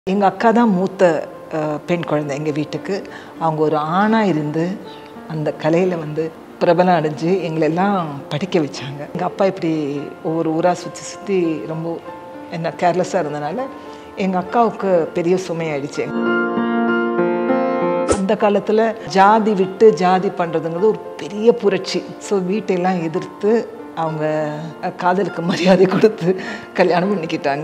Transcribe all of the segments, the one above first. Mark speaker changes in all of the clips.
Speaker 1: எங்கள் அக்கா தான் மூத்த அஹ், பெண் குழந்தை எங்கள் வீட்டுக்கு அவங்க ஒரு ஆணாக இருந்து அந்த கலையில் வந்து பிரபலம் அடைஞ்சு எங்களெல்லாம் படிக்க வச்சாங்க எங்கள் அப்பா இப்படி ஒவ்வொரு ஊராக சுற்றி சுற்றி ரொம்ப என்ன கேர்லெஸ்ஸாக இருந்தனால எங்கள் அக்காவுக்கு பெரிய சுமையாயிடுச்சு அந்த காலத்தில் ஜாதி விட்டு ஜாதி பண்ணுறதுங்கிறது ஒரு பெரிய புரட்சி ஸோ வீட்டையெல்லாம் எதிர்த்து அவங்க அஹ், காதலுக்கு மரியாதை கொடுத்து கல்யாணம் பண்ணிக்கிட்டாங்க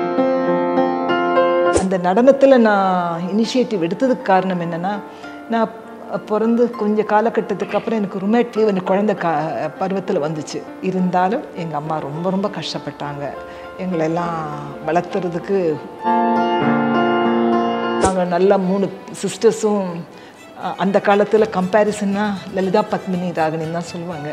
Speaker 1: அந்த நடனத்தில் நான் இனிஷியேட்டிவ் எடுத்ததுக்கு காரணம் என்னென்னா நான் பிறந்து கொஞ்சம் காலகட்டத்துக்கு அப்புறம் எனக்கு ருமேட் ஃபீவர் எனக்கு குழந்தை கா பருவத்தில் வந்துச்சு இருந்தாலும் எங்கள் அம்மா ரொம்ப ரொம்ப கஷ்டப்பட்டாங்க எங்களெல்லாம் வளர்த்துறதுக்கு நாங்கள் நல்ல மூணு சிஸ்டர்ஸும் அந்த காலத்தில் கம்பேரிசன்னா லலிதா பத்மினி ராகினின்னு தான் சொல்லுவாங்க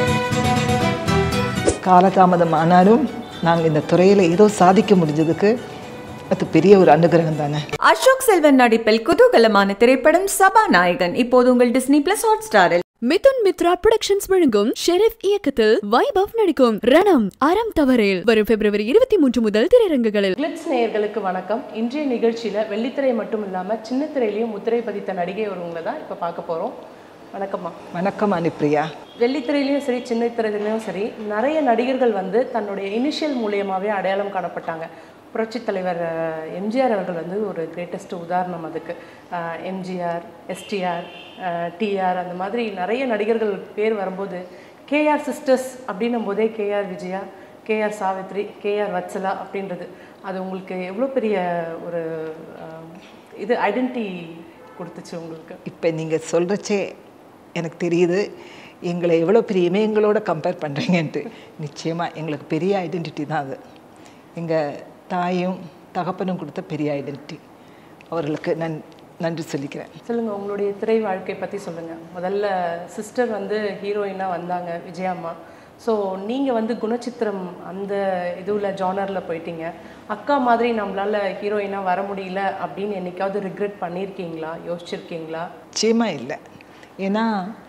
Speaker 1: காலதாமதம் ஆனாலும் நாங்கள் இந்த துறையில் ஏதோ சாதிக்க முடிஞ்சதுக்கு அது பெரிய ஒரு அனுகிரகம் தானே
Speaker 2: அசோக் செல்வன் நடிப்பில் குதூகலமான திரைப்படம் சபாநாயகன் இப்போது உங்கள் டிஸ்னி பிளஸ் ஹாட் ஸ்டாரில்
Speaker 3: மிதுன் மித்ரா புரொடக்ஷன்ஸ் வழங்கும் ஷெரீப் இயக்கத்தில் வைபவ் நடிக்கும் ரணம் அறம் தவறேல் வரும் பிப்ரவரி இருபத்தி மூன்று முதல் திரையரங்குகளில்
Speaker 4: கிளிட்ஸ் நேயர்களுக்கு வணக்கம் இன்றைய நிகழ்ச்சியில் வெள்ளித்திரை மட்டும் இல்லாமல் சின்னத்திரையிலையும் முத்திரை பதித்த நடிகை ஒருவங்களை தான் இப்போ பார்க்க போகிறோம் வணக்கம்மா
Speaker 1: வணக்கம் அனுப்பிரியா
Speaker 4: வெள்ளித்திரையிலையும் சரி சின்னத்திரையிலையும் சரி நிறைய நடிகர்கள் வந்து தன்னுடைய இனிஷியல் மூலியமாகவே அடையாளம் காணப்பட்டாங்க புரட்சித் தலைவர் அஹ், எம்ஜிஆர் அவர்கள் வந்து ஒரு கிரேட்டஸ்ட் உதாரணம் அதுக்கு அஹ், எம்ஜிஆர் எஸ்டிஆர் டிஆர் அந்த மாதிரி நிறைய நடிகர்கள் பேர் வரும்போது கேஆர் சிஸ்டர்ஸ் அப்படின்னும் போதே KR Vijaya KR Savitri KR Vatsala அப்படின்றது அது உங்களுக்கு எவ்வளோ பெரிய ஒரு அஹ், இது ஐடென்டிட்டி கொடுத்துச்சு உங்களுக்கு
Speaker 1: இப்போ நீங்கள் சொல்கிறச்சே எனக்கு தெரியுது எங்களை எவ்வளோ பெரிய இமயங்களோட கம்பேர் பண்ணுறீங்கன்ட்டு நிச்சயமாக எங்களுக்கு பெரிய ஐடென்டிட்டி தான் அது எங்கள் தாயும் தகப்பனும் கொடுத்த பெரிய ஐடென்டிட்டி அவர்களுக்கு நன் நன்றி சொல்லிக்கிறேன்
Speaker 4: சொல்லுங்க உங்களுடைய திரை வாழ்க்கை பற்றி சொல்லுங்க முதல்ல சிஸ்டர் வந்து ஹீரோயினாக வந்தாங்க விஜயாம்மா ஸோ நீங்கள் வந்து குணச்சித்திரம் அந்த இதுவில் ஜானரில் போயிட்டீங்க அக்கா மாதிரி நம்மளால ஹீரோயினாக வர முடியல அப்படின்னு என்னைக்காவது ரிக்ரெட் பண்ணியிருக்கீங்களா யோசிச்சிருக்கீங்களா
Speaker 1: நிச்சயமாக இல்லை ஏன்னா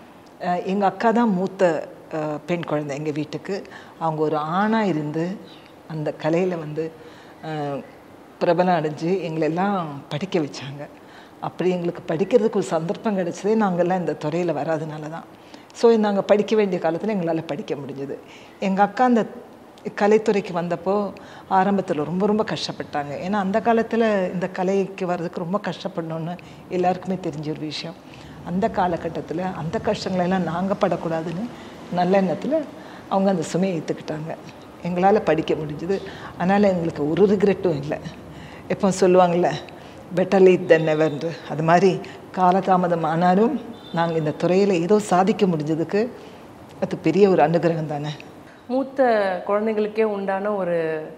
Speaker 1: எங்கள் அக்கா தான் மூத்த அஹ், பெண் குழந்தை எங்கள் வீட்டுக்கு அவங்க ஒரு ஆணாக இருந்து அந்த கலையில் வந்து அஹ், பிரபலம் அடைஞ்சு எங்களெல்லாம் படிக்க வச்சாங்க அப்படி எங்களுக்கு படிக்கிறதுக்கு ஒரு சந்தர்ப்பம் கிடைச்சதே நாங்கள்லாம் இந்த துறையில் வராதனால தான் ஸோ நாங்கள் படிக்க வேண்டிய காலத்தில் எங்களால் படிக்க முடிஞ்சது எங்கள் அக்கா அந்த கலைத்துறைக்கு வந்தப்போ ஆரம்பத்தில் ரொம்ப ரொம்ப கஷ்டப்பட்டாங்க ஏன்னா அந்த காலத்தில் இந்த கலைக்கு வர்றதுக்கு ரொம்ப கஷ்டப்படணும்னு எல்லாருக்குமே தெரிஞ்ச ஒரு விஷயம் அந்த காலகட்டத்தில் அந்த கஷ்டங்களெல்லாம் நாங்கள் படக்கூடாதுன்னு நல்ல எண்ணத்தில் அவங்க அந்த சுமையை ஏற்றுக்கிட்டாங்க எங்களால் படிக்க முடிஞ்சுது அதனால் எங்களுக்கு ஒரு ரிக்ரெட்டும் இல்லை எப்போ சொல்லுவாங்கள்ல பெட்டர் லேட் தென் நெவர்ன்று அது மாதிரி காலதாமதம் ஆனாலும் நாங்கள் இந்த துறையில் ஏதோ சாதிக்க முடிஞ்சதுக்கு அது பெரிய ஒரு அனுகிரகம் தானே
Speaker 4: மூத்த குழந்தைங்களுக்கே உண்டான ஒரு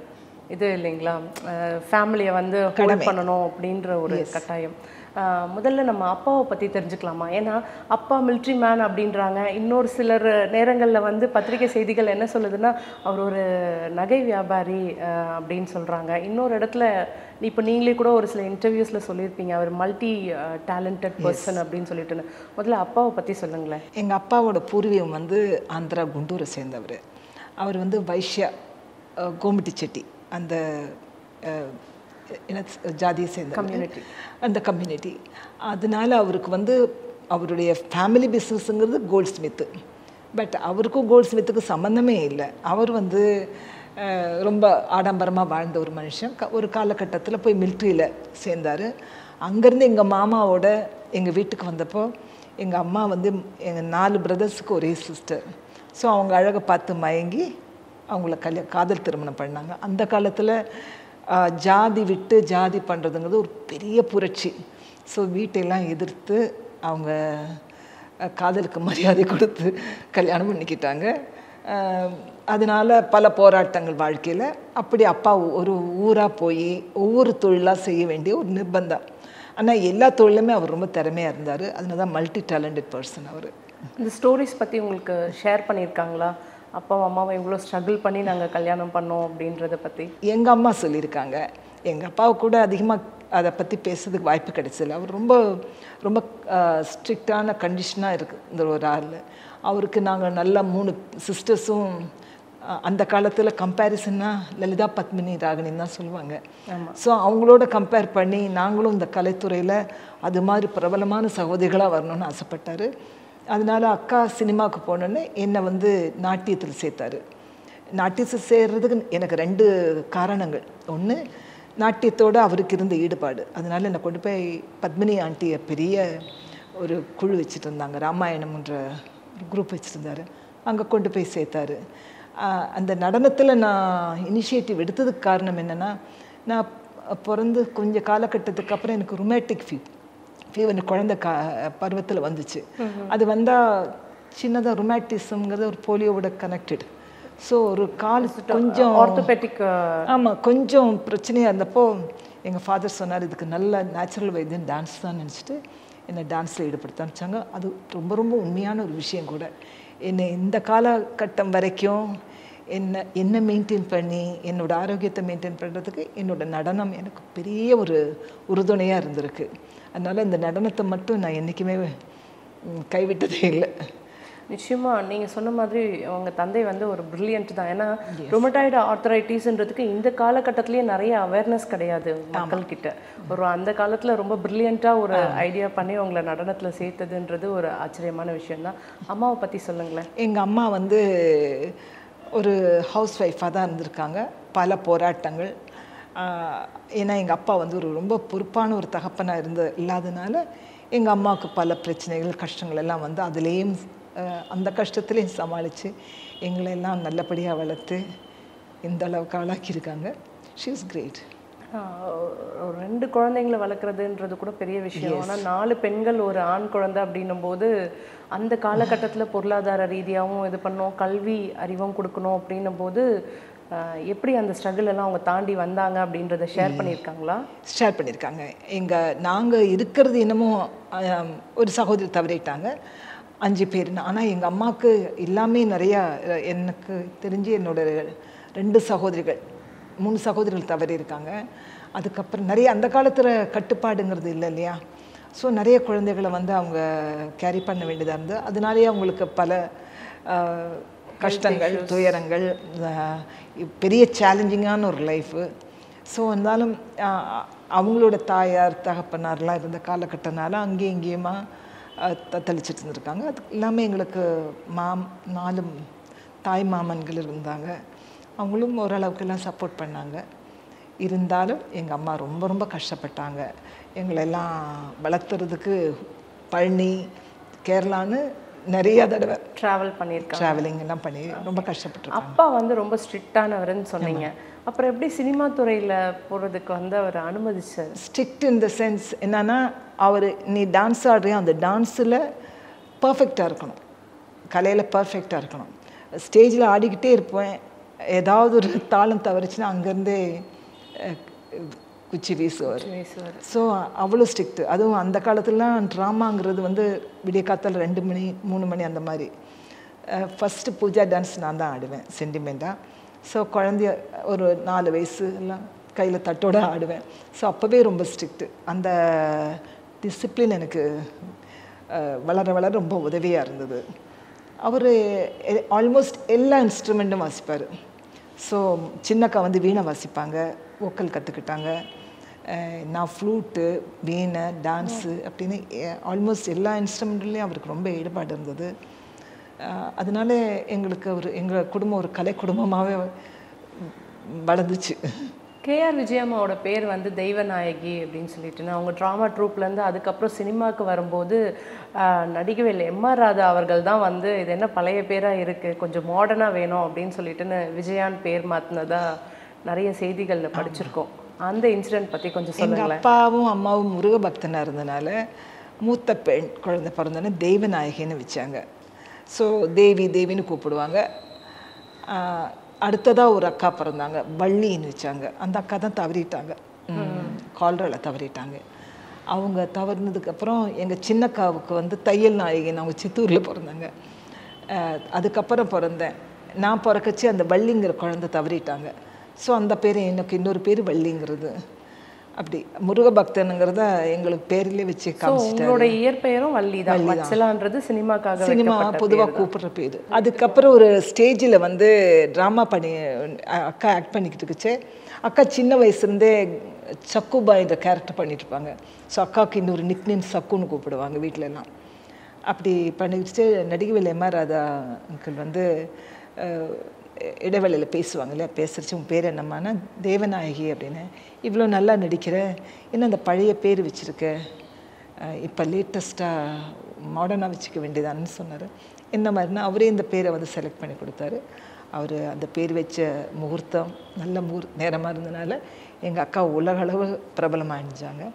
Speaker 4: இது இல்லைங்களா ஃபேமிலியை வந்து ஹோல்ட் பண்ணணும் அப்படின்ற ஒரு கட்டாயம் அஹ், முதல்ல நம்ம அப்பாவை பற்றி தெரிஞ்சுக்கலாமா ஏன்னா அப்பா மிலிட்ரி மேன் அப்படின்றாங்க இன்னொரு சிலர் நேரங்களில் வந்து பத்திரிகை செய்திகள் என்ன சொல்லுதுன்னா அவர் ஒரு நகை வியாபாரி அஹ், அப்படின்னு சொல்கிறாங்க இன்னொரு இடத்துல இப்போ நீங்களே கூட ஒரு சில இன்டர்வியூஸில் சொல்லியிருப்பீங்க அவர் மல்டி டேலண்டட் பர்சன் அப்படின்னு சொல்லிட்டு முதல்ல அப்பாவை பற்றி சொல்லுங்களேன்
Speaker 1: எங்கள் அப்பாவோட பூர்வீகம் வந்து ஆந்திரா குண்டூரை சேர்ந்தவர் அவர் வந்து வைஷ்யா அஹ், கோமிட்டி செட்டி அந்த அஹ், என்ன ஜாதியை சேர்ந்த கம்யூனிட்டி அந்த கம்யூனிட்டி அதனால அவருக்கு வந்து அவருடைய ஃபேமிலி பிஸ்னஸ்ங்கிறது கோல்ட் ஸ்மித்து பட் அவருக்கும் கோல்ட் ஸ்மித்துக்கு சம்மந்தமே இல்லை அவர் வந்து அஹ், ரொம்ப ஆடம்பரமாக வாழ்ந்த ஒரு மனுஷன் க- ஒரு காலகட்டத்தில் போய் மிலிட்ரியில் சேர்ந்தார் அங்கேருந்து எங்கள் மாமாவோட எங்கள் வீட்டுக்கு வந்தப்போ எங்கள் அம்மா வந்து எங்கள் நாலு பிரதர்ஸுக்கு ஒரே சிஸ்டர் ஸோ அவங்க அழகை பார்த்து மயங்கி அவங்கள கல்யா காதல் திருமணம் பண்ணாங்க அந்த காலத்தில் ஜாதி விட்டு ஜாதி பண்ணுறதுங்கிறது ஒரு பெரிய புரட்சி ஸோ வீட்டையெல்லாம் எதிர்த்து அவங்க அஹ், காதலுக்கு மரியாதை கொடுத்து கல்யாணம் பண்ணிக்கிட்டாங்க அஹ், அதனால பல போராட்டங்கள் வாழ்க்கையில் அப்படி அப்பா ஒரு ஊராக போய் ஒவ்வொரு தொழிலாக செய்ய வேண்டிய ஒரு நிர்பந்தம் ஆனால் எல்லா தொழிலுமே அவர் ரொம்ப திறமையாக இருந்தார் அதனால தான் மல்டி டேலண்டட் பர்சன் அவர்
Speaker 4: இந்த ஸ்டோரிஸ் பற்றி உங்களுக்கு ஷேர் பண்ணியிருக்காங்களா அப்பா அம்மாவை இவ்வளோ ஸ்ட்ரகிள் பண்ணி நாங்கள் கல்யாணம் பண்ணோம் அப்படின்றத பற்றி
Speaker 1: எங்கள் அம்மா சொல்லியிருக்காங்க எங்கள் அப்பாவை கூட அதிகமாக அதை பற்றி பேசுறதுக்கு வாய்ப்பு கிடைச்சதில்ல அவர் ரொம்ப ரொம்ப ஸ்ட்ரிக்டான கண்டிஷனாக இருக்கு இந்த ஒரு ஆள் அவருக்கு நாங்கள் நல்ல மூணு சிஸ்டர்ஸும் அஹ், அந்த காலத்தில் கம்பேரிசன்னா லலிதா பத்மினி ராகினின்னு தான் சொல்லுவாங்க ஸோ அவங்களோட கம்பேர் பண்ணி நாங்களும் இந்த கலைத்துறையில் அது மாதிரி பிரபலமான சகோதரிகளாக வரணும்னு ஆசைப்பட்டாரு அதனால அக்கா சினிமாவுக்கு போனோன்னே என்னை வந்து நாட்டியத்தில் சேர்த்தாரு நாட்டியத்தில் சேர்றதுக்கு எனக்கு ரெண்டு காரணங்கள் ஒன்று நாட்டியத்தோட அவருக்கு இருந்த ஈடுபாடு அதனால என்னை கொண்டு போய் பத்மினி ஆண்டியை பெரிய ஒரு குழு வச்சுட்டு இருந்தாங்க ராமாயணம்ன்ற ஒரு குரூப் வச்சுருந்தாரு அங்கே கொண்டு போய் சேர்த்தாரு ஆஹ் அந்த நடனத்தில் நான் இனிஷியேட்டிவ் எடுத்ததுக்கு காரணம் என்னென்னா நான் பிறந்து கொஞ்சம் காலகட்டத்துக்கு அப்புறம் எனக்கு ருமேட்டிக் ஃபீ ஃபீவர் குழந்தை கா பருவத்தில் வந்துச்சு அது வந்தால் சின்னதாக ருமேட்டிசம்ங்கிறது ஒரு போலியோவோட கனெக்டட் ஸோ ஒரு கால் கொஞ்சம்
Speaker 4: ஆர்த்தோபெட்டிக்
Speaker 1: ஆமாம் கொஞ்சம் பிரச்சனையாக இருந்தப்போ எங்கள் ஃபாதர் சொன்னார் இதுக்கு நல்ல நேச்சுரல் வைத்தியம் டான்ஸ் தான் நினச்சிட்டு என்னை டான்ஸில் ஈடுபடுத்த ஆரம்பிச்சாங்க அது ரொம்ப ரொம்ப உண்மையான ஒரு விஷயம் கூட என்னை இந்த காலகட்டம் வரைக்கும் என்ன என்ன மெயின்டைன் பண்ணி என்னோட ஆரோக்கியத்தை மெயின்டைன் பண்ணுறதுக்கு என்னோட நடனம் எனக்கு பெரிய ஒரு உறுதுணையாக இருந்திருக்கு அதனால் இந்த நடனத்தை மட்டும் நான் என்றைக்குமே ம், கைவிட்டதே இல்லை
Speaker 4: நிச்சயமா நீங்க சொன்ன மாதிரி உங்க தந்தை வந்து ஒரு பிரில்லியன்ட் தான் ஏன்னா ரொமட்டாய்டு ஆர்த்தரைட்டிஸ்ன்றதுக்கு இந்த காலகட்டத்திலேயே நிறைய அவேர்னஸ் கிடையாது மக்கள் கிட்ட ஒரு அந்த காலத்துல ரொம்ப பிரில்லியண்டா ஒரு ஐடியா பண்ணி உங்களை நடனத்துல சேர்த்ததுன்றது ஒரு ஆச்சரியமான விஷயம் தான் அம்மாவை பத்தி சொல்லுங்களேன்
Speaker 1: எங்கள் அம்மா வந்து ஒரு ஹவுஸ் ஒய்ஃபாக தான் இருந்திருக்காங்க பல போராட்டங்கள் ஆஹ் ஏன்னா எங்கள் அப்பா வந்து ஒரு ரொம்ப பொறுப்பான ஒரு தகப்பனாக இருந்த இல்லாதனால எங்கள் அம்மாவுக்கு பல பிரச்சனைகள் கஷ்டங்கள் எல்லாம் வந்து அதுலேயும் ஆஹ் அந்த கஷ்டத்துலேயும் சமாளித்து எங்களை எல்லாம் நல்லபடியாக வளர்த்து இந்த அளவுக்கு ஆளாக்கியிருக்காங்க ஷீ இஸ் கிரேட்
Speaker 4: ஆஹ் ஒரு ரெண்டு குழந்தைங்களை வளர்க்குறதுன்றது கூட பெரிய விஷயம் ஆனா நாலு பெண்கள் ஒரு ஆண் குழந்தை அப்படின்னும் போது அந்த காலகட்டத்துல பொருளாதார ரீதியாகவும் இது பண்ணோம் கல்வி அறிவும் கொடுக்கணும் அப்படின்னும் போது ஆஹ் எப்படி அந்த ஸ்ட்ரகிள் எல்லாம் அவங்க தாண்டி வந்தாங்க அப்படின்றத ஷேர் பண்ணியிருக்காங்களா
Speaker 1: ஷேர் பண்ணியிருக்காங்க எங்கள் நாங்கள் இருக்கிறது என்னமோ ஆம், ஒரு சகோதரி தவறிட்டாங்க அஞ்சு பேர் ஆனால் எங்கள் அம்மாவுக்கு எல்லாமே நிறையா அஹ், எனக்கு தெரிஞ்சு என்னோட ரெண்டு சகோதரிகள் மூணு சகோதரிகள் தவறி இருக்காங்க அதுக்கப்புறம் நிறைய அந்த காலத்தில் கட்டுப்பாடுங்கிறது இல்லை இல்லையா ஸோ நிறைய குழந்தைகளை வந்து அவங்க கேரி பண்ண வேண்டியதாக இருந்தது அதனாலேயே அவங்களுக்கு பல ஆஹ், கஷ்டங்கள் துயரங்கள் ஆஹ், பெரிய சேலஞ்சிங்கான ஒரு லைஃபு ஸோ இருந்தாலும் ஆஹ், அவங்களோட தாயார் தகப்பனார்லாம் இருந்த காலகட்டனால அங்கேயும் இங்கேயுமா ஆஹ், தத்தளிச்சிட்டு இருந்திருக்காங்க அது எல்லாமே எங்களுக்கு மாம் நாலு தாய் மாமன்கள் இருந்தாங்க அவங்களும் ஓரளவுக்கெல்லாம் சப்போர்ட் பண்ணாங்க இருந்தாலும் எங்கள் அம்மா ரொம்ப ரொம்ப கஷ்டப்பட்டாங்க எங்களெல்லாம் வளர்த்துறதுக்கு பழனி கேரளான்னு நிறைய தடவை
Speaker 4: ட்ராவல் பண்ணியிருக்காங்க
Speaker 1: ட்ராவலிங் எல்லாம் பண்ணி ரொம்ப கஷ்டப்பட்டிருக்காங்க
Speaker 4: அப்பா வந்து ரொம்ப ஸ்ட்ரிக்டானவர்னு சொன்னீங்க அப்புறம் எப்படி சினிமா துறையில போறதுக்கு வந்து அவர் அனுமதிச்சார்
Speaker 1: ஸ்ட்ரிக்ட் இன் த சென்ஸ் என்னன்னா அவர் நீ டான்ஸ் ஆடுறியா அந்த டான்ஸில் பர்ஃபெக்டாக இருக்கணும் கலையில் பர்ஃபெக்டாக இருக்கணும் ஸ்டேஜில் ஆடிக்கிட்டே இருப்பேன் ஏதாவது ஒரு தாளம் தவறுச்சுன்னா அங்கேருந்தே அஹ், குச்சி வீசுவார்
Speaker 4: பேசுவார்
Speaker 1: ஸோ அவ்வளோ ஸ்ட்ரிக்ட் அதுவும் அந்த காலத்துலலாம் ட்ராமாங்கிறது வந்து விடிய காத்தால ரெண்டு மணி மூணு மணி அந்த மாதிரி ஃபஸ்ட்டு பூஜா டான்ஸ் நான் தான் ஆடுவேன் சென்டிமெண்ட்டாக ஸோ குழந்தைய ஒரு நாலு வயசு எல்லாம் கையில் தட்டோட ஆடுவேன் ஸோ அப்போவே ரொம்ப ஸ்ட்ரிக்ட்டு அந்த டிசிப்ளின் எனக்கு அஹ், வளர வளர ரொம்ப உதவியாக இருந்தது அவர் ஆல்மோஸ்ட் எல்லா இன்ஸ்ட்ருமெண்ட்டும் வாசிப்பார் ஸோ சின்னக்கா வந்து வீணை வாசிப்பாங்க வோக்கல் கற்றுக்கிட்டாங்க நான் ஃப்ளூட்டு வீணை டான்ஸு அப்படின்னு ஆல்மோஸ்ட் எல்லா இன்ஸ்ட்ருமெண்ட்லேயும் அவருக்கு ரொம்ப ஈடுபாடு இருந்தது அஹ், அதனால எங்களுக்கு ஒரு எங்கள் குடும்பம் ஒரு கலை குடும்பமாகவே வளர்ந்துச்சு
Speaker 4: கேஆர் விஜயம்மாவோட பேர் வந்து தெய்வநாயகி அப்படின்னு சொல்லிட்டு அவங்க ட்ராமா ட்ரூப்லேருந்து அதுக்கப்புறம் சினிமாவுக்கு வரும்போது ஆஹ், நடிகவேல் எம்ஆர் ராதா அவர்கள் தான் வந்து இது என்ன பழைய பேராக இருக்குது கொஞ்சம் மாடர்னாக வேணும் அப்படின்னு சொல்லிட்டுன்னு விஜயான் பேர் மாற்றினதா நிறைய செய்திகளில் படிச்சிருக்கோம் அந்த இன்சிடென்ட் பற்றி கொஞ்சம்
Speaker 1: எங்கள்
Speaker 4: சொல்லுங்களேன்
Speaker 1: அப்பாவும் அம்மாவும் முருக பக்தனாக இருந்தனால மூத்த பெண் குழந்தை பிறந்தோன்னே தெய்வநாயகின்னு வச்சாங்க ஸோ தேவி தேவின்னு கூப்பிடுவாங்க ஆஹ், அடுத்ததா ஒரு அக்கா பிறந்தாங்க வள்ளின்னு வச்சாங்க அந்த அக்கா தான் தவறிட்டாங்க கால்ராவில் தவறிட்டாங்க அவங்க தவறினதுக்கப்புறம் எங்கள் சின்னக்காவுக்கு வந்து தையல் நாயகின்னு அவங்க சித்தூரில் பிறந்தாங்க ஆஹ், அதுக்கப்புறம் பிறந்தேன் நான் பிறக்கச்சு அந்த வள்ளிங்கிற குழந்தை தவறிட்டாங்க ஸோ அந்த பேர் எனக்கு இன்னொரு பேர் வள்ளிங்கிறது அப்படி முருக பக்தனுங்கிறத எங்களுக்கு பேர்லேயே வச்சு
Speaker 4: ஸோ
Speaker 1: காமிச்சிட்டாரு
Speaker 4: உங்களோட இயற்பெயரும் வள்ளி தான் வச்சலான்றது சினிமாக்காக
Speaker 1: சினிமா
Speaker 4: வைக்கப்பட்ட
Speaker 1: பொதுவாக
Speaker 4: பேரு தான்.
Speaker 1: கூப்பிடுற பேர் அதுக்கப்புறம் ஒரு ஸ்டேஜில் வந்து ட்ராமா பண்ணி அ- அக்கா ஆக்ட் பண்ணிக்கிட்டு இருக்குச்சு அக்கா சின்ன வயசுலேருந்தே சக்குபாய்ன்ற கேரக்டர் பண்ணிட்டு இருப்பாங்க ஸோ அக்காவுக்கு இன்னொரு நிக் நேம் சக்குன்னு கூப்பிடுவாங்க வீட்ல எல்லாம் அப்படி பண்ணிக்கிட்டு நடிகவேல் எம்ஆர் ராதா அங்கிள் வந்து அஹ், இடைவேளையில் பேசுவாங்க இல்லையா பேசுறச்சு உன் பேர் என்னம்மானா தேவநாயகி அப்படின்னு இவ்வளோ நல்லா நடிக்கிற என்ன அந்த பழைய பேர் வச்சுருக்க இப்போ லேட்டஸ்ட்டாக மாடர்னாக வச்சுக்க வேண்டியதான்னு சொன்னார் என்ன மாதிரினா அவரே இந்த பேரை வந்து செலக்ட் பண்ணி கொடுத்தாரு அவர் அந்த பேர் வச்ச முகூர்த்தம் நல்ல முகூர் நேரமாக இருந்தனால எங்கள் அக்கா உலகளவு பிரபலமாகிஞ்சாங்க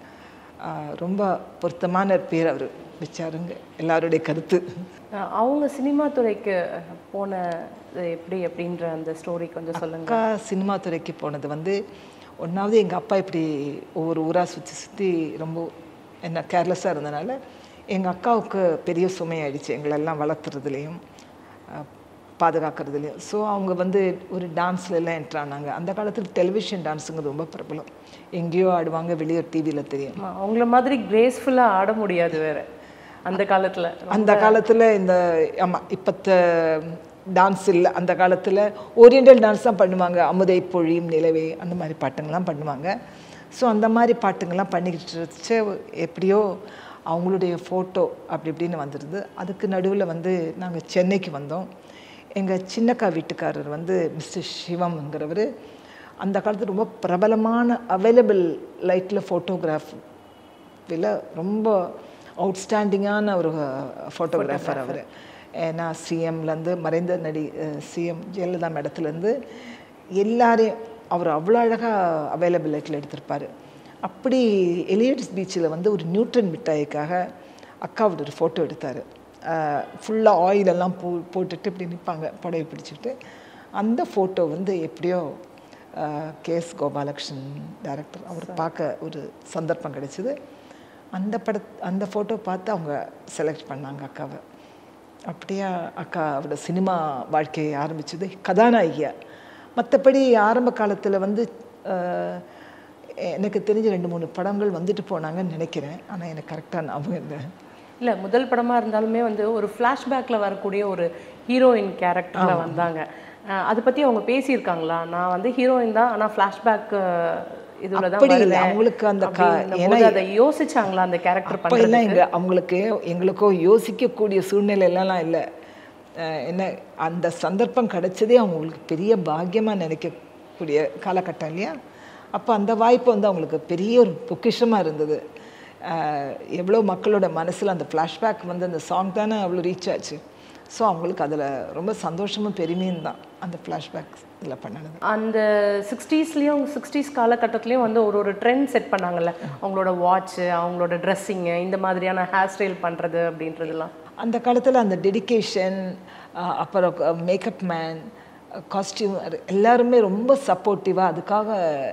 Speaker 1: ரொம்ப பொருத்தமான பேர் அவர் வச்சாருங்க எல்லாருடைய கருத்து
Speaker 4: அஹ் அவங்க சினிமா துறைக்கு போன எப்படி அப்படின்ற அந்த ஸ்டோரி கொஞ்சம் சொல்லுங்க
Speaker 1: அக்கா சினிமா துறைக்கு போனது வந்து ஒன்றாவது எங்கள் அப்பா இப்படி ஒவ்வொரு ஊராக சுற்றி சுற்றி ரொம்ப என்ன கேர்லெஸ்ஸாக இருந்தனால எங்கள் அக்காவுக்கு பெரிய சுமையாயிடுச்சு எங்களெல்லாம் வளர்த்துறதுலேயும் பாதுகாக்கிறதுலையும் ஸோ அவங்க வந்து ஒரு டான்ஸ்ல எல்லாம் என்ட்ரு ஆனாங்க அந்த காலத்தில் டெலிவிஷன் டான்ஸுங்கிறது ரொம்ப பிரபலம் எங்கேயோ ஆடுவாங்க வெளியே டிவியில் தெரியும்
Speaker 4: ஆமா, அவங்கள மாதிரி கிரேஸ்ஃபுல்லா ஆட முடியாது வேற அந்த காலத்துல
Speaker 1: அந்த காலத்தில் இந்த ஆமாம் இப்பத்த டான்ஸ் இல்லை அந்த காலத்தில் ஓரியண்டல் டான்ஸ் தான் பண்ணுவாங்க அமுதை பொழியும் நிலவே அந்த மாதிரி பாட்டுங்கள்லாம் பண்ணுவாங்க ஸோ அந்த மாதிரி பாட்டுங்கள்லாம் பண்ணிக்கிட்டு இருந்துச்சு எப்படியோ அவங்களுடைய ஃபோட்டோ அப்படி இப்படின்னு வந்துடுது அதுக்கு நடுவில் வந்து நாங்கள் சென்னைக்கு வந்தோம் எங்கள் சின்னக்கா வீட்டுக்காரர் வந்து மிஸ்டர் சிவம்ங்கிறவர் அந்த காலத்தில் ரொம்ப பிரபலமான அவைலபிள் லைட்டில் ஃபோட்டோகிராஃப் இதில் ரொம்ப அவுட்ஸ்டாண்டிங்கான ஒரு ஃபோட்டோகிராஃபர் அவர் ஏன்னா சிஎம்லேருந்து மறைந்த நடி சிஎம் ஜெயலலிதா மேடத்துலேருந்து எல்லாரையும் அவர் அவ்வளோ அழகாக அவைலபிலிட்டியில் எடுத்திருப்பார் அப்படி எலியட்ஸ் பீச்சில் வந்து ஒரு நியூட்ரன் மிட்டாய்க்காக அக்காவோட ஒரு ஃபோட்டோ எடுத்தார் ஃபுல்லாக ஆயிலெல்லாம் போ போட்டுட்டு இப்படி நிற்பாங்க புடவை பிடிச்சிட்டு அந்த ஃபோட்டோ வந்து எப்படியோ கேஎஸ் கோபாலகிருஷ்ணன் டைரக்டர் அவர் பார்க்க ஒரு சந்தர்ப்பம் கிடைச்சிது அந்த பட அந்த ஃபோட்டோ பார்த்து அவங்க செலக்ட் பண்ணாங்க அக்காவை அப்படியே அக்கா அவரோட சினிமா வாழ்க்கையை ஆரம்பிச்சது கதாநாயகியா மற்றபடி ஆரம்ப காலத்தில் வந்து அஹ், எனக்கு தெரிஞ்ச ரெண்டு மூணு படங்கள் வந்துட்டு போனாங்கன்னு நினைக்கிறேன் ஆனால் எனக்கு கரெக்டாக ஞாபகம் இல்லை
Speaker 4: இல்ல முதல் படமா இருந்தாலுமே வந்து ஒரு ஃப்ளாஷ்பேக்ல வரக்கூடிய ஒரு ஹீரோயின் கேரக்டர்ல வந்தாங்க அஹ் அதை பத்தி அவங்க பேசியிருக்காங்களா நான் வந்து ஹீரோயின் தான் ஆனா ஃப்ளாஷ்பேக் இதுல தான்
Speaker 1: அப்படி இல்லை
Speaker 4: வருவேன்
Speaker 1: அவங்களுக்கு அந்த கா
Speaker 4: அப்படின்னும்
Speaker 1: ஏன்னா
Speaker 4: போது அதை யோசிச்சாங்களா அந்த கேரக்டர்
Speaker 1: அப்போ எல்லாம் எங்க அவங்களுக்கு எங்களுக்கோ யோசிக்கக்கூடிய சூழ்நிலைலாம் இல்லை அஹ் என்ன அந்த சந்தர்ப்பம் கிடைச்சதே அவங்களுக்கு பெரிய பாக்கியமாக நினைக்கக்கூடிய காலகட்டம் இல்லையா அப்போ அந்த வாய்ப்பு வந்து அவங்களுக்கு பெரிய ஒரு பொக்கிஷமாக இருந்தது அஹ் எவ்வளோ மக்களோட மனசில் அந்த ஃப்ளாஷ்பேக் வந்து அந்த சாங் தானே அவ்வளோ ரீச் ஆச்சு ஸோ அவங்களுக்கு அதில் ரொம்ப சந்தோஷமும் பெருமையும் தான் அந்த ஃப்ளாஷ்பேக் இதில் பண்ணினது
Speaker 4: அந்த சிக்ஸ்டீஸ்லேயும் சிக்ஸ்டீஸ் காலகட்டத்துலேயும் வந்து ஒரு ஒரு ட்ரெண்ட் செட் பண்ணாங்கல்ல அவங்களோட வாட்ச்சு அவங்களோட ட்ரெஸ்ஸிங்கு இந்த மாதிரியான ஹேர் ஸ்டைல் பண்ணுறது அப்படின்றதெல்லாம்
Speaker 1: அந்த காலத்தில் அந்த டெடிகேஷன் அப்புறம் மேக்கப் மேன் காஸ்டியூம் எல்லாருமே ரொம்ப சப்போர்ட்டிவாக அதுக்காக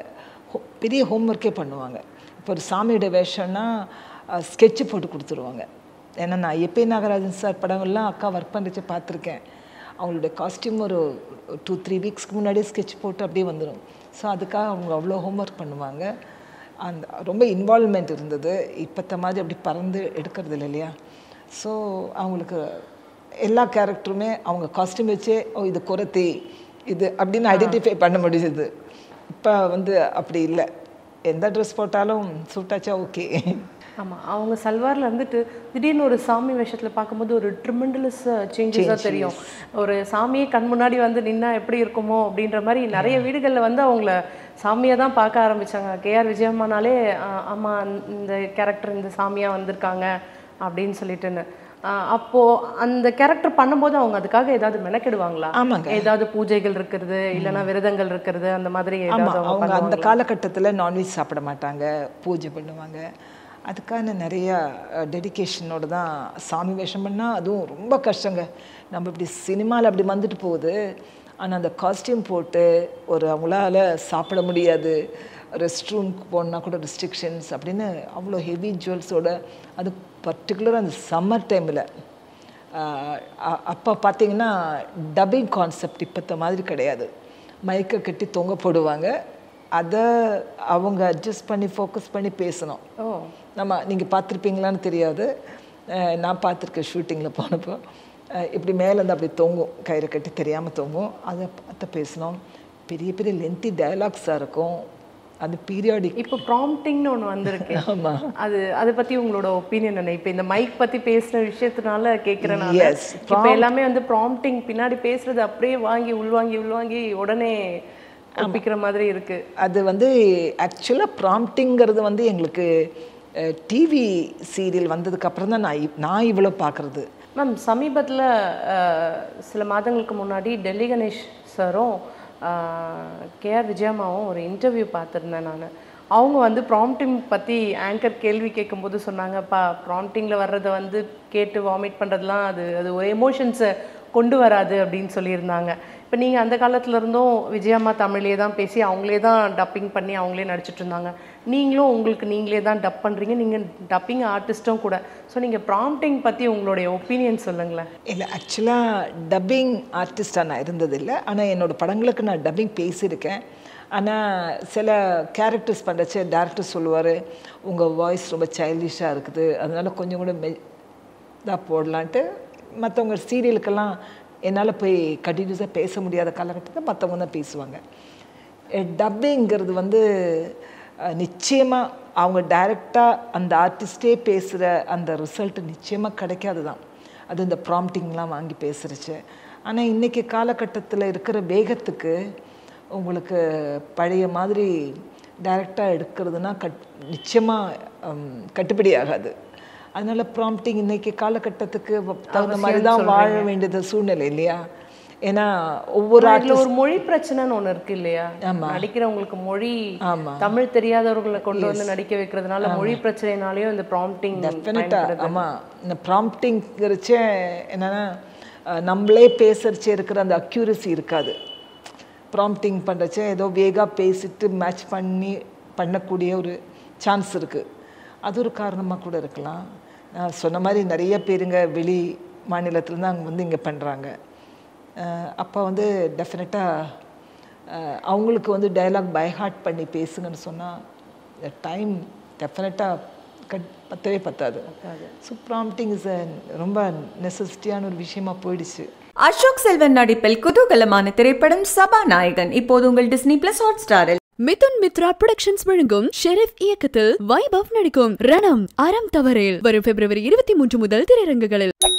Speaker 1: ho- பெரிய ஹோம்ஒர்க்கே பண்ணுவாங்க இப்போ ஒரு சாமியோட வேஷம்னா ஸ்கெட்சு போட்டு கொடுத்துருவாங்க ஏன்னா நான் எப்பே நாகராஜன் சார் படங்கள்லாம் அக்கா ஒர்க் பண்ணிச்சு பார்த்துருக்கேன் அவங்களோட காஸ்டியூம் ஒரு டூ த்ரீ வீக்ஸ்க்கு முன்னாடியே ஸ்கெட்ச் போட்டு அப்படியே வந்துடும் ஸோ அதுக்காக அவங்க அவ்வளோ ஹோம்ஒர்க் பண்ணுவாங்க அந்த ரொம்ப இன்வால்மெண்ட் இருந்தது இப்போத்த மாதிரி அப்படி பறந்து எடுக்கிறது இல்லை இல்லையா ஸோ அவங்களுக்கு எல்லா கேரக்டருமே அவங்க காஸ்டியூம் வச்சே ஓ இது குரத்தி இது அப்படின்னு ஐடென்டிஃபை பண்ண முடியுது இப்போ வந்து அப்படி இல்லை எந்த ட்ரெஸ் போட்டாலும் சூட்டாச்சா ஓகே
Speaker 4: ஆமாம் அவங்க சல்வாரில் இருந்துட்டு திடீர்னு ஒரு சாமி வேஷத்தில் பார்க்கும்போது ஒரு ட்ரிமெண்டலஸ் சேஞ்சஸாக தெரியும் ஒரு சாமியே கண் முன்னாடி வந்து நின்னா எப்படி இருக்குமோ அப்படின்ற மாதிரி நிறைய வீடுகளில் வந்து அவங்கள சாமியை தான் பார்க்க ஆரம்பிச்சாங்க கேஆர் விஜயம்மானாலே ஆஹ், ஆமா இந்த கேரக்டர் இந்த சாமியாக வந்திருக்காங்க அப்படின்னு சொல்லிட்டுன்னு ஆஹ், அப்போ அந்த கேரக்டர் பண்ணும்போது அவங்க அதுக்காக ஏதாவது மெனக்கெடுவாங்களா
Speaker 1: ஆமாங்க.
Speaker 4: ஏதாவது பூஜைகள் இருக்கிறது இல்லைன்னா விரதங்கள் இருக்கிறது அந்த மாதிரி ஏதாவது
Speaker 1: ஆமாம்
Speaker 4: அவங்க
Speaker 1: அவங்க அந்த
Speaker 4: பண்ணுவாங்களா?
Speaker 1: காலகட்டத்தில் நான்வெஜ் சாப்பிட மாட்டாங்க பூஜை பண்ணுவாங்க அதுக்கான நிறைய டெடிகேஷனோட தான் சாமி வேஷம் பண்ணால் அதுவும் ரொம்ப கஷ்டங்க நம்ம இப்படி சினிமாவில் அப்படி வந்துட்டு போகுது ஆனால் அந்த காஸ்டியூம் போட்டு ஒரு அவங்களால சாப்பிட முடியாது ரெஸ்ட் ரூம்க்கு போனால் கூட ரெஸ்ட்ரிக்ஷன்ஸ் அப்படின்னு அவ்வளோ ஹெவி ஜுவல்ஸோட அது பர்டிகுலராக அந்த சம்மர் டைமில் அப்போ பார்த்தீங்கன்னா டப்பிங் கான்செப்ட் இப்போத்த மாதிரி கிடையாது மைக்கை கட்டி தொங்க போடுவாங்க அதை அவங்க அட்ஜஸ்ட் பண்ணி ஃபோக்கஸ் பண்ணி பேசணும்
Speaker 4: ஓ
Speaker 1: நம்ம நீங்கள் பார்த்துருப்பீங்களான்னு தெரியாது அஹ் நான் பார்த்துருக்கேன் ஷூட்டிங்கில் போனப்போ அஹ் இப்படி மேலேருந்து அப்படி தொங்கும் கயிறு கட்டி தெரியாமல் தொங்கும் அதை பார்த்து பேசணும் பெரிய பெரிய லென்த்தி டயலாக்ஸாக இருக்கும் அது பீரியாடிக்
Speaker 4: இப்போ ப்ராம்ப்டிங்னு ஒன்று வந்திருக்கு
Speaker 1: ஆமாம்
Speaker 4: அது அதை பத்தி உங்களோட ஒப்பீனியன் என்ன இப்போ இந்த மைக் பத்தி பேசுற விஷயத்தினால கேட்கறனால
Speaker 1: Yes,
Speaker 4: இப்போ எல்லாமே வந்து ப்ராம்ப்டிங் பின்னாடி பேசுறது அப்படியே வாங்கி உள்வாங்கி உள்வாங்கி உடனே ஒப்பிக்கிற மாதிரி இருக்கு
Speaker 1: அது வந்து ஆக்சுவலாக ப்ராம்ப்டிங்கிறது வந்து எங்களுக்கு டிவி சீரியல் வந்ததுக்கு அப்புறம் தான் நான் இவ்- நான் இவ்வளோ பார்க்குறது
Speaker 4: மேம் சமீபத்தில் சில மாதங்களுக்கு முன்னாடி டெல்லி கணேஷ் சாரும் கேஆர் விஜயம்மாவும் ஒரு இன்டர்வியூ பார்த்துருந்தேன் நான் அவங்க வந்து ப்ராம்ப்டிங் பற்றி ஆங்கர் கேள்வி கேட்கும்போது சொன்னாங்கப்பா ப்ராம்ப்டிங்கில் வர்றதை வந்து கேட்டு வாமிட் பண்ணுறதுலாம் அது அது ஒரு எமோஷன்ஸை கொண்டு வராது அப்படின்னு சொல்லியிருந்தாங்க இப்போ நீங்கள் அந்த காலத்துல இருந்தும் விஜயம்மா தமிழ்லேயே தான் பேசி அவங்களே தான் டப்பிங் பண்ணி அவங்களே நடிச்சிட்டு இருந்தாங்க நீங்களும் உங்களுக்கு நீங்களே தான் டப் பண்ணுறீங்க நீங்கள் டப்பிங் ஆர்டிஸ்ட்டும் கூட ஸோ நீங்கள் ப்ராம்ப்டிங் பற்றி உங்களுடைய ஒப்பீனியன் சொல்லுங்களேன்
Speaker 1: இல்லை ஆக்சுவலாக டப்பிங் ஆர்டிஸ்டாக நான் இருந்ததில்லை ஆனால் என்னோடய படங்களுக்கு நான் டப்பிங் பேசியிருக்கேன் ஆனால் சில கேரக்டர்ஸ் பண்ணுறச்சு டேரக்டர் சொல்லுவார் உங்கள் வாய்ஸ் ரொம்ப சைல்டிஷாக இருக்குது அதனால கொஞ்சம் கூட மெ இதாக போடலான்ட்டு மற்றவங்க சீரியலுக்கெல்லாம் என்னால் போய் கண்டினியூஸாக பேச முடியாத காலகட்டத்தில் மற்றவங்க தான் பேசுவாங்க டப்பிங்கிறது வந்து நிச்சயமாக அவங்க டைரெக்டாக அந்த ஆர்டிஸ்டே பேசுகிற அந்த ரிசல்ட் நிச்சயமாக கிடைக்காது தான் அது இந்த ப்ராம்ப்டிங்லாம் வாங்கி பேசுகிறச்சு ஆனால் இன்றைக்கி காலகட்டத்தில் இருக்கிற வேகத்துக்கு உங்களுக்கு பழைய மாதிரி டைரெக்டாக எடுக்கிறதுனா கட் நிச்சயமாக கட்டுப்படி ஆகாது அதனால ப்ராம்ப்டிங் இன்னைக்கு காலகட்டத்துக்கு தகுந்த மாதிரி தான் வாழ வேண்டியது சூழ்நிலை இல்லையா ஏன்னா ஒவ்வொரு
Speaker 4: அதுல ஒரு மொழி பிரச்சனைன்னு ஒண்ணு இருக்கு இல்லையா நடிக்கிறவங்களுக்கு மொழி
Speaker 1: ஆமா.
Speaker 4: தமிழ் தெரியாதவர்களை கொண்டு வந்து நடிக்க வைக்கிறதுனால மொழி பிரச்சனைனாலயும் இந்த ப்ராம்ப்டிங்
Speaker 1: டெஃபினட்டாக ஆமாம் இந்த ப்ராம்ப்டிங்கிறச்சே என்னென்னா நம்மளே பேசுறச்சே இருக்கிற அந்த அக்யூரசி இருக்காது ப்ராம்ப்டிங் பண்ணுறச்சே ஏதோ வேகாக பேசிட்டு மேட்ச் பண்ணி பண்ணக்கூடிய ஒரு சான்ஸ் இருக்குது அது ஒரு காரணமாக கூட இருக்கலாம் நான் சொன்ன மாதிரி நிறைய பேருங்க வெளி மாநிலத்துலேருந்து அங்கே வந்து இங்கே பண்ணுறாங்க அப்போ வந்து டெஃபினட்டாக அவங்களுக்கு வந்து டயலாக் பைஹார்ட் பண்ணி பேசுங்கன்னு சொன்னால் டைம் டெஃபினட்டாக கட் பத்தவே பத்தாது ஸோ ப்ராம்ப்டிங் இஸ் ரொம்ப நெசசிட்டியான ஒரு விஷயமா போயிடுச்சு
Speaker 2: அசோக் செல்வன் நடிப்பில் குதூகலமான திரைப்படம் சபாநாயகன் இப்போது உங்கள் டிஸ்னி பிளஸ் ஹாட் ஸ்டாரில்
Speaker 3: மிதுன் மித்ரா புரொடக்ஷன்ஸ் வழங்கும் ஷெரீப் இயக்கத்தில் வைபவ் நடிக்கும் ரணம் அறம் தவறேல் வரும் பிப்ரவரி இருபத்தி மூன்று முதல் திரையரங்குகளில்